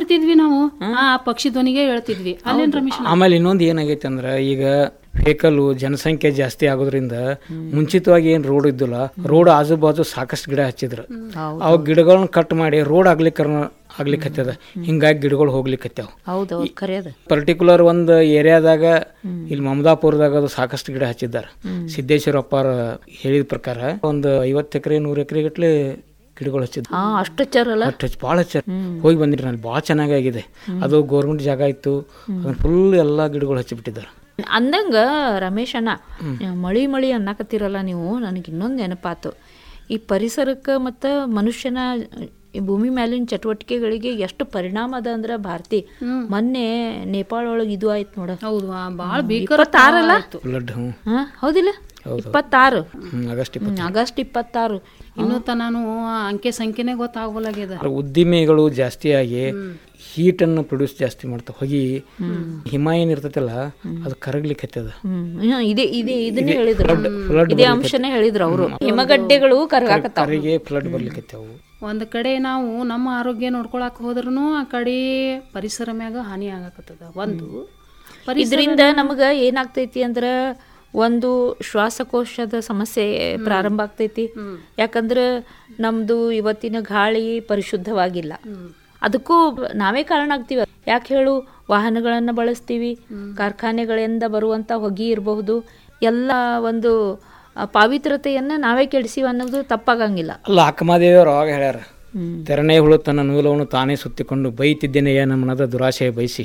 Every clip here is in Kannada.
ಮಾಡ್ತಿದ್ವಿ ನಾವು ಆ ಪಕ್ಷಿ ಧ್ವನಿಗೆ ಹೇಳ್ತಿದ್ವಿ ಅಲ್ಲೇನ್ ರಮೇಶ್ ಆಮೇಲೆ ಇನ್ನೊಂದು ಏನಾಗೈತೆ ಅಂದ್ರೆ ಈಗ ವೆಹಿಕಲ್ ಜನಸಂಖ್ಯೆ ಜಾಸ್ತಿ ಆಗೋದ್ರಿಂದ ಮುಂಚಿತವಾಗಿ ಏನ್ ರೋಡ್ ಇದ್ದಿಲ್ಲ ರೋಡ್ ಆಜು ಬಾಜು ಸಾಕಷ್ಟು ಗಿಡ ಹಚ್ಚಿದ್ರು ಅವು ಗಿಡಗಳನ್ನ ಕಟ್ ಮಾಡಿ ರೋಡ್ ಆಗ್ಲಿಕ್ಕೆ ಆಗ್ಲಿಕ್ಕತ್ತದ ಹಿಂಗಾಗಿ ಗಿಡಗಳು ಹೋಗ್ಲಿಕ್ಕತ್ತಾವ ಹೌದೌದು ಖರೇದ ಪರ್ಟಿಕ್ಯುಲರ್ ಒಂದು ಏರಿಯಾದಾಗ ಇಲ್ಲಿ ಮಮದಾಪುರದಾಗ ಅದು ಸಾಕಷ್ಟು ಗಿಡ ಹಚ್ಚಿದ್ದಾರೆ ಸಿದ್ದೇಶ್ವರಪ್ಪ ಅವ್ರ ಹೇಳಿದ ಪ್ರಕಾರ ಒಂದು ಐವತ್ತು ಎಕರೆ ನೂರು ಎಕರೆ ಗಟ್ಲೆ ಗಿಡಗಳು ಹಚ್ಚಿದ್ರು ಹಾ ಅಷ್ಟು ಹಚ್ಚಾರಲ್ಲ ಅಷ್ಟ್ ಹಚ್ಚಿ ಭಾಳ ಹಚ್ಚಾರ ಹೋಗಿ ಬಂದಿರಿ ನಾನು ಭಾಳ ಚೆನ್ನಾಗಾಗಿದೆ ಅದು ಗೌರ್ಮೆಂಟ್ ಜಾಗ ಇತ್ತು ಅದನ್ನ ಫುಲ್ ಎಲ್ಲ ಗಿಡಗಳು ಹಚ್ಚಿಬಿಟ್ಟಿದ್ದಾರೆ ಅಂದಂಗ ರಮೇಶ್ ಅಣ್ಣ ಮಳಿ ಮಳಿ ಅನ್ನಕತ್ತಿರಲ್ಲ ನೀವು ನನಗೆ ಇನ್ನೊಂದು ನೆನಪಾತು ಈ ಪರಿಸರಕ್ಕೆ ಮತ್ತು ಮನುಷ್ಯನ ಈ ಭೂಮಿ ಮೇಲಿನ ಚಟುವಟಿಕೆಗಳಿಗೆ ಎಷ್ಟು ಪರಿಣಾಮ ಅದ ಅಂದ್ರೆ ಭಾರತಿ ಮೊನ್ನೆ ನೇಪಾಳ ಒಳಗೆ ಇದು ಆಯ್ತು ನೋಡ ಹೌದು ಆ ಬಾಳ್ ಭೀಕರ ಇಪ್ಪತ್ತಾರಲ್ಲ ಫ್ಲಡ್ ಹ್ಞೂ ಹಾ ಹೌದಿಲ್ಲ ಇಪ್ಪತ್ತಾರು ಹ್ಞೂ ಆಗಸ್ಟ್ ಹ್ಮ್, ಆಗಸ್ಟ್ ಇಪ್ಪತ್ತಾರು ಇನ್ನೂ ತನಾನು ಆ ಅಂಕೆ ಸಂಖ್ಯೆನೆ ಗೊತ್ತಾಗೋಲಾಗ್ಯದ ಇಪ್ಪತ್ತು ಉದ್ದಿಮೆಗಳು ಜಾಸ್ತಿ ಆಗಿ ಹೀಟ್ ಅನ್ನು ಪ್ರೊಡ್ಯೂಸ್ ಜಾಸ್ತಿ ಮಾಡ್ತಾವ ಹೊಗಿ ಹಿಮ ಏನ್ ಇರ್ತೈತಲ್ಲ ಅದು ಕರಗ್ಲಿಕ್ಕೆ ಹತ್ತದ ಹ್ಮ್ ಹ್ಮ್, ಇದೇ ಇದೇ ಇದನ್ನೇ ಹೇಳಿದ್ರು flood ಇದೇ ಅಂಶನೇ ಹೇಳಿದ್ರು ಅವರು ಹಿಮಗಡ್ಡೆಗಳು ಕರಗಾಕತ್ತಾವ ಕರಿಗೆ ಫ್ಲಡ್ ಬರ್ಲಿಕ್ಕೆ ಹತ್ತಾವು ಒಂದ್ ಕಡೆ ನಾವು ನಮ್ಮ ಆರೋಗ್ಯ ನೋಡ್ಕೊಳಕ್ ಹೋದ್ರೂ ಆ ಕಡೆ ಪರಿಸರ ಮ್ಯಾಗ ಹಾನಿ ಆಗಾಕತ್ತದ ಒಂದು ಪರಿಸರ ಇದರಿಂದ ನಮಗ ಏನಾಗ್ತೈತಿ ಅಂದ್ರ ಒಂದು ಶ್ವಾಸಕೋಶದ ಸಮಸ್ಯೆ ಪ್ರಾರಂಭ ಆಗ್ತೈತಿ ಯಾಕಂದ್ರ ನಮ್ದು ಇವತ್ತಿನ ಗಾಳಿ ಪರಿಶುದ್ಧವಾಗಿಲ್ಲ ಅದಕ್ಕೂ ನಾವೇ ಕಾರಣ ಆಗ್ತೀವಿ ಯಾಕೆ ಹೇಳು ವಾಹನಗಳನ್ನ ಬಳಸ್ತೀವಿ ಕಾರ್ಖಾನೆಗಳಿಂದ ಬರುವಂತ ಹೊಗೆ ಇರಬಹುದು ಎಲ್ಲ ಒಂದು ಆ, ಪಾವಿತ್ರತೆಯನ್ನ ನಾವೇ ಕೆಡಿಸಿವಿ ಅನ್ನೋದು ತಪ್ಪಾಗಂಗಿಲ್ಲ ಅಲ್ಲ ಅಕ್ಕಮಾದೇವಿಯವರು ಅವಾಗ ಹೇಳ್ಯಾರ ತೆರನೇ ಹುಳು ತನ್ನ ನೂಲವನ್ನು ತಾನೇ ಸುತ್ತಿಕೊಂಡು ಬೈತಿದ್ದೇನೆಯ ನಮ್ಮನದ ದುರಾಶಯ ಬಯಸಿ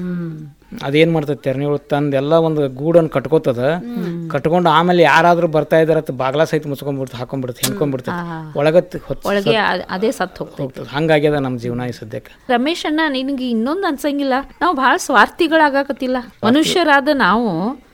ಅದೇನ್ ಮಾಡ್ತದೆ ತೆರನೇ ಹುಳು ತಂದೆಲ್ಲ ಒಂದು ಗೂಡನ್ನು ಕಟ್ಕೋತದ ಕಟ್ಕೊಂಡು ಆಮೇಲೆ ಯಾರಾದ್ರೂ ಬರ್ತಾ ಇದಾರ ಬಾಗ್ಲ ಸಹಿತ ಮುಚ್ಕೊಂಡ್ಬಿಡ್ತು ಹಾಕೊಂಡ್ಬಿಡ್ತು ಹಿಂಡ್ಕೊಂಡ್ಬಿಡ್ತದೆ ಒಳಗತ್ ಹೊತ್ತು ಒಳಗೆ ಅ- ಅದೇ ಸತ್ತು ಹೋಗ್ತೈತಿ ಹೋಗ್ತದೆ ಹಂಗಾಗ್ಯದ ನಮ್ಮ ಜೀವನ ಈ ಸದ್ಯಕ್ಕೆ ರಮೇಶ್ ಅಣ್ಣ ನಿನಗೆ ಇನ್ನೊಂದು ಅನ್ಸಂಗಿಲ್ಲ ನಾವು ಬಹಳ ಸ್ವಾರ್ಥಿಗಳಾಗಕತ್ತಿಲ್ಲ ಮನುಷ್ಯರಾದ ನಾವು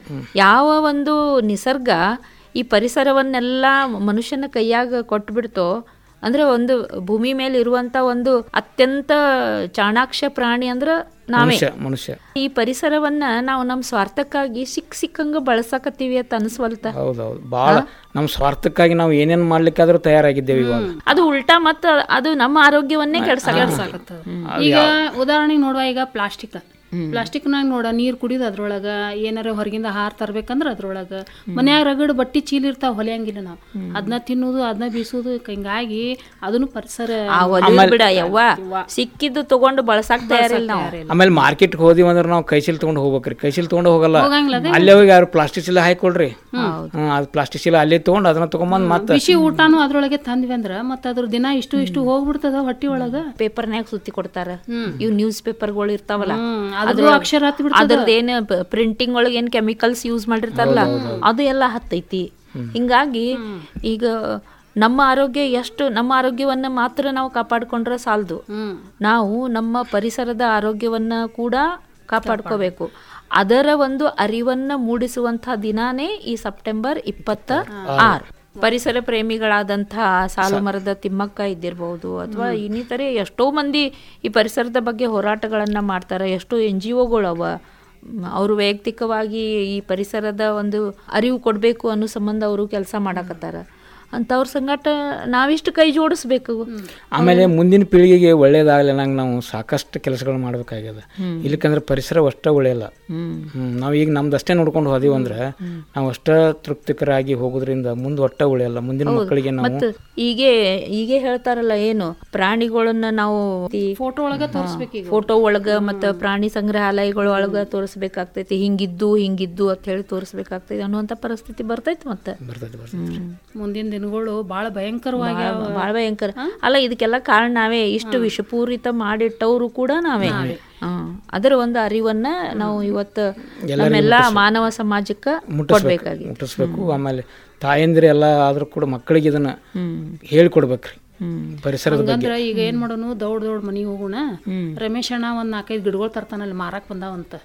ಯಾವ ಒಂದು ನಿಸರ್ಗ ಈ ಪರಿಸರವನ್ನೆಲ್ಲ ಮನುಷ್ಯನ ಕೈಯಾಗ ಕೊಟ್ಬಿಡ್ತೋ ಅಂದ್ರೆ ಒಂದು ಭೂಮಿ ಮೇಲೆ ಇರುವಂತ ಒಂದು ಅತ್ಯಂತ ಚಾಣಾಕ್ಷ ಪ್ರಾಣಿ ಅಂದ್ರ ನಾವೇ ಮನುಷ್ಯ ಮನುಷ್ಯ ಈ ಪರಿಸರವನ್ನ ನಾವು ನಮ್ಮ ಸ್ವಾರ್ಥಕ್ಕಾಗಿ ಸಿಕ್ ಸಿಕ್ಕಂಗ ಬಳಸಕತ್ತೀವಿ ಅಂತ ಅನ್ಸ್ವಲ್ತ ಹೌದೌದು ಭಾಳ ನಮ್ಮ ಸ್ವಾರ್ಥಕ್ಕಾಗಿ ನಾವು ಏನೇನ್ ಮಾಡ್ಲಿಕ್ಕಾದ್ರೂ ತಯಾರಾಗಿದ್ದೇವೆ ಇವಾಗ ಅದು ಉಲ್ಟಾ ಮತ್ತ ಅದು ನಮ್ಮ ಆರೋಗ್ಯವನ್ನೇ ಕೆಡ್ಸಾಕ ಸಾಕತ್ತದ ಈಗ ಉದಾಹರಣೆಗೆ ನೋಡುವ ಈಗ ಪ್ಲಾಸ್ಟಿಕ್ ಪ್ಲಾಸ್ಟಿಕ್ನಾಗ ನೋಡ ನೀರ್ ಕುಡಿದು ಅದ್ರೊಳಗ ಏನಾರ ಹೊರಗಿಂದ ಹಾರ್ ತರ್ಬೇಕಂದ್ರ ಅದ್ರೊಳಗ ಮನ್ಯಾಗ ರಗಡ್ ಬಟ್ಟಿ ಚೀಲ ಇರ್ತಾವ ಹೊಲಿಯಂಗಿಲ್ಲ ನಾವು ಅದನ್ನ ತಿನ್ನುದು ಅದನ್ನ ಬೀಸುದು ಹಿಂಗಾಗಿ ಅದನ್ನು ಪರಿಸರ ಆ ಒಲಿ ಬಿಡ ಯವ್ವ ಸಿಕ್ಕಿದ್ದು ತಗೊಂಡು ಬಳಸಾಕ್ ತಯಾರಿಲ್ಲ ನಾವು ಆಮೇಲೆ ಮಾರ್ಕೆಟ್ಗೆ ಹೋದಿವಿ ಅಂದ್ರೆ ನಾವು ಕೈಚೀಲ ತಗೊಂಡು ಹೋಗ್ಬೇಕ್ರಿ ಕೈಚೀಲ ತಗೊಂಡು ಹೋಗಲ್ಲ ಹೋಗಂಗಿಲ್ಲ ಅಲ್ಲೇ ಹೋಗಿ ಯಾರು ಪ್ಲಾಸ್ಟಿಕ್ ಚೀಲ ಹಾಕೊಳ್ರಿ ಹ್ಮ್ ಅದು ಪ್ಲಾಸ್ಟಿಕ್ ಚೀಲ ಅಲ್ಲೇ ತಗೊಂಡು ಅದನ್ನ ತಗೊಂಬಂದ್ ಮತ್ತೆ ಬಿಸಿ ಊಟನು ಅದ್ರೊಳಗೆ ತಂದ್ವಿ ಅಂದ್ರ ಮತ್ತ ಅದ್ರ ದಿನ ಇಷ್ಟು ಇಷ್ಟು ಹೋಗ್ಬಿಡ್ತದ ಹೊಟ್ಟಿ ಒಳಗ ಪೇಪರ್ನ್ಯಾಗ ಸುತ್ತಿ ಕೊಡ್ತಾರ ಇವ್ ನ್ಯೂಸ್ ಪೇಪರ್ಗಳು ಇರ್ತಾವಲ್ಲ ಅದ್ರ ಅಕ್ಷರ ಹತ್ತಿ ಅದ್ರದ್ದೇನ್ ಪ್ರಿಂಟಿಂಗ್ ಒಳಗೆ ಏನ್ ಕೆಮಿಕಲ್ಸ್ ಯೂಸ್ ಮಾಡಿರ್ತಾರಲ್ಲ ಅದು ಎಲ್ಲ ಹತ್ತೈತಿ ಹಿಂಗಾಗಿ ಈಗ ನಮ್ಮ ಆರೋಗ್ಯ ಎಷ್ಟು ನಮ್ಮ ಆರೋಗ್ಯವನ್ನ ಮಾತ್ರ ನಾವು ಕಾಪಾಡ್ಕೊಂಡ್ರೆ ಸಾಲದು ನಾವು ನಮ್ಮ ಪರಿಸರದ ಆರೋಗ್ಯವನ್ನ ಕೂಡ ಕಾಪಾಡ್ಕೋಬೇಕು ಅದರ ಒಂದು ಅರಿವನ್ನ ಮೂಡಿಸುವಂತಹ ದಿನಾನೇ ಈ ಸೆಪ್ಟೆಂಬರ್ ಇಪ್ಪತ್ತ ಆರು ಪರಿಸರ ಪ್ರೇಮಿಗಳಾದಂತಹ ಸಾಲು ಮರದ ತಿಮ್ಮಕ್ಕ ಇದ್ದಿರಬಹುದು ಅಥವಾ ಇನ್ನಿತರೆ ಎಷ್ಟೋ ಮಂದಿ ಈ ಪರಿಸರದ ಬಗ್ಗೆ ಹೋರಾಟಗಳನ್ನ ಮಾಡ್ತಾರೆ ಎಷ್ಟೋ ಎನ್ ಜಿ ಒಗಳವ ಅವರು ವೈಯಕ್ತಿಕವಾಗಿ ಈ ಪರಿಸರದ ಒಂದು ಅರಿವು ಕೊಡಬೇಕು ಅನ್ನೋ ಸಂಬಂಧ ಅವರು ಕೆಲಸ ಮಾಡಕತ್ತಾರ ಅಂಥವ್ರ ಸಂಗಟ ನಾವಿಷ್ಟು ಕೈ ಜೋಡಿಸ್ಬೇಕು ಆಮೇಲೆ ಮುಂದಿನ ಪೀಳಿಗೆಗೆ ಒಳ್ಳೇದಾಗಲಿ ಅನ್ನಂಗೆ ನಾವು ಸಾಕಷ್ಟು ಕೆಲಸಗಳು ಮಾಡ್ಬೇಕಾಗ್ಯದ ಇಲ್ಲಕಂದ್ರೆ ಪರಿಸರ ಅಷ್ಟ ಒಳ್ಳೆಯಲ್ಲ ಹ್ಮ್ ನಾವು ಈಗ ನಮ್ದಷ್ಟೇ ನೋಡ್ಕೊಂಡು ಹೋದಿವಿ ಅಂದ್ರೆ ನಾವು ಅಷ್ಟ ತೃಪ್ತಿಕರಾಗಿ ಹೋಗೋದ್ರಿಂದ ಮುಂದೆ ಒಟ್ಟ ಉಳಿಯಲ್ಲ ಮುಂದಿನ ಮಕ್ಕಳಿಗೆ ನಾವು ಮತ್ತ ಈಗೆ ಈಗೆ ಹೇಳ್ತಾರಲ್ಲ ಏನು ಪ್ರಾಣಿಗಳನ್ನ ನಾವು ಫೋಟೋ ಒಳಗ ತೋರಿಸ್ಬೇಕು ಈಗ ಫೋಟೋ ಒಳಗ ಮತ್ತ ಪ್ರಾಣಿ ಸಂಗ್ರಹಾಲಯಗಳ ಒಳಗ ತೋರಿಸ್ಬೇಕಾಗ್ತೈತಿ ಹಿಂಗಿದ್ದು ಹಿಂಗಿದ್ದು ಅಂತ ಹೇಳಿ ತೋರಿಸ್ಬೇಕಾಗ್ತೈತಿ ಅನ್ನುವಂತ ಪರಿಸ್ಥಿತಿ ಬರ್ತೈತಿ ಮತ್ತ ಬರ್ತೈತೆ ಬರ್ತೈತೆ ಮುಂದಿನ ದಿನಗಳು ಬಹಳ ಭಯಂಕರವಾಗಿ ಬಹಳ ಭಯಂಕರ ಅಲ್ಲ ಇದಕ್ಕೆಲ್ಲ ಕಾರಣ ನಾವೇ ಇಷ್ಟು ವಿಷಪೂರಿತ ಮಾಡಿಟ್ಟವರು ಕೂಡ ನಾವೇ ಹ್ಮ್. ಅದರ ಒಂದು ಅರಿವನ್ನ ನಾವು ಇವತ್ತು ನಮ್ಮೆಲ್ಲ ಮಾನವ ಸಮಾಜಕ್ಕ ಕೊಡ್ಬೇಕಾಗಿ ಮುಟ್ಟಿಸ್ಬೇಕು ಆಮೇಲೆ ತಾಯಂದಿರು ಎಲ್ಲ ಆದ್ರೂ ಕೂಡ ಮಕ್ಕಳಿಗೆ ಇದನ್ನ ಹೇಳ್ಕೊಡ್ಬೇಕ್ರಿ ಪರಿಸರದ ಬಗ್ಗೆ ಹಂಗಂದ್ರ ಈಗ ಏನ್ ಮಾಡೋನು ದೌಡ್ ದೌಡ್ ಮನಿಗೆ ಹೋಗೋಣ ರಮೇಶ್ ಅಣ್ಣ ಒಂದ್ ನಾಲ್ಕೈದು ಗಿಡಗಳು ತರ್ತಾನಲ್ಲಿ ಮಾರಾಕ್ ಬಂದಾವಂತ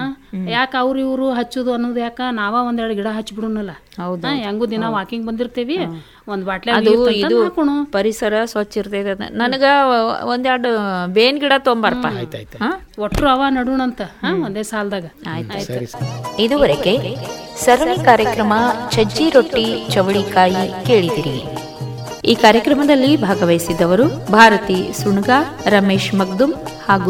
ಯಾಕ ಅವ್ರ ಇವ್ರು ಹಚ್ಚುದು ಅನ್ನೋದು ಯಾಕ ನಾವ ಒಂದೆರಡು ಗಿಡ ಹಚ್ಬಿಡುನಲ್ಲ ಹೌದು. ಹಾ, ಹೆಂಗೂ ದಿನ ವಾಕಿಂಗ್ ಬಂದಿರ್ತೇವಿ ಒಂದ್ ಬಾಟ್ಲೆ ಅದು ಇದು ಹಾಕೋಣ ಪರಿಸರ ಸ್ವಚ್ಛ ಇರ್ತೈತೆ ಅದ. ನನಗ ಒಂದೆರಡು ಬೇನ್ ಗಿಡ ತೊಂಬರ್ಪ ಆಯ್ತಾಯ್ತು ಹಾ ಒಟ್ರು ಅವ ನಡುಣಂತ ಹಾ ಒಂದೇ ಸಾಲ್ದಾಗ ಸರಿ ಸರಿ ಇದುವರೆಗೆ ಸರಣಿ ಕಾರ್ಯಕ್ರಮ ಸಜ್ಜಿ ರೊಟ್ಟಿ ಚವಳಿಕಾಯಿ ಕೇಳಿದಿರಿ ಈ ಕಾರ್ಯಕ್ರಮದಲ್ಲಿ ಭಾಗವಹಿಸಿದ್ದವರು ಭಾರತಿ ಸುಣ್ಗಾ ರಮೇಶ್ ಮಗ್ದುಮ್ ಹಾಗೂ